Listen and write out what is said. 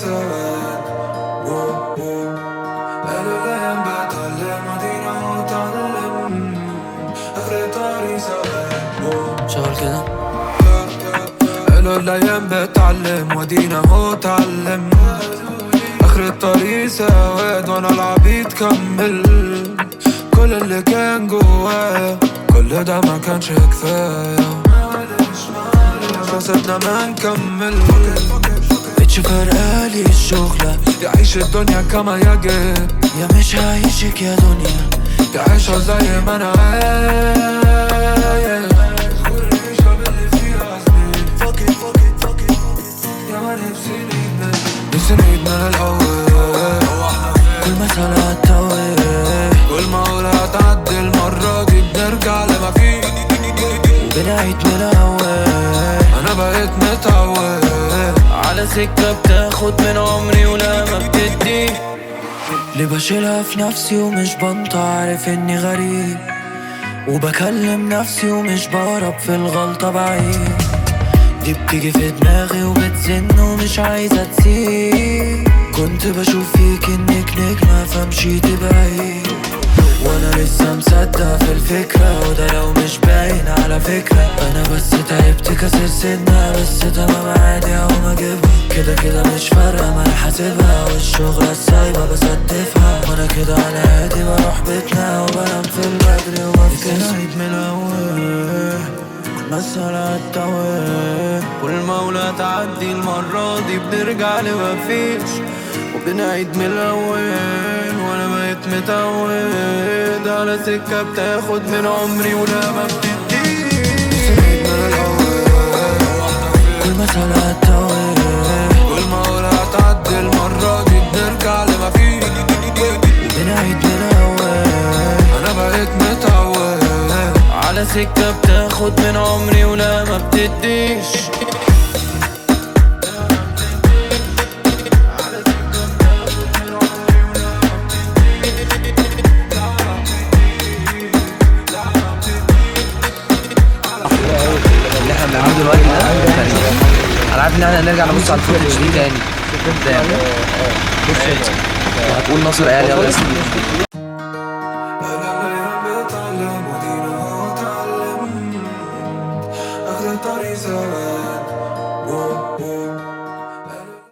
سواد وو وو قالوا الايام بتعلم ادينا وتعلم اخر طريق سواد وو شغل كده قالوا الايام بتعلم ودينا هو تعلم اخر الطريق سواد وانا العبيد كمل كل اللي كان جوايا كل ده ما كانش كفايه فرصتنا ما نكمل مبقتش فارقالي الشغلة يعيش الدنيا كما يجب يا مش هعيشك يا دنيا يعيشها زي ما انا عايز خد العيشة باللي فيها زميل يا ما نفسي نعيد نفسي نعيد من الأول كل مسألة هتطول كل ما أقول هتعدي المرة دي بنرجع لما فيه وبنعيد من الأول أنا بقيت متعود على سكة بتاخد من عمري ولا ما بتدي ليه بشيلها في نفسي ومش بنطق عارف اني غريب وبكلم نفسي ومش بهرب في الغلطة بعيد دي بتيجي في دماغي وبتزن ومش عايزة تسيب كنت بشوف فيك انك نجمة فمشيت بعيد وانا لسه مصدق في الفكرة وده لو مش باين على فكرة انا بس تعبت كسر سنة بس تمام عادي اقوم اجيبها كده كده مش فارقة ما انا حاسبها والشغلة السايبة بستفها وانا كده على هادي بروح بيتنا وبنام في البدري وبفكس عيد من الاول كل مسألة هتطول كل مولى تعدي المرة دي بنرجع لمفيش وبنعيد من الأول وأنا بقيت متعود على سكة بتاخد من عمري ولا ما بتديش من الأول كل مسألة هتطول كل ما أقول هتعدي المرة دي بنرجع لما فيه بنعيد من الأول أنا بقيت متعود على سكة بتاخد من عمري ولا ما بتديش اللي احنا بنعمله دلوقتي ده يعني انا عارف ان احنا هنرجع نبص على الفوتج دي تاني قدام وهتقول ناصر قال يلا اسمي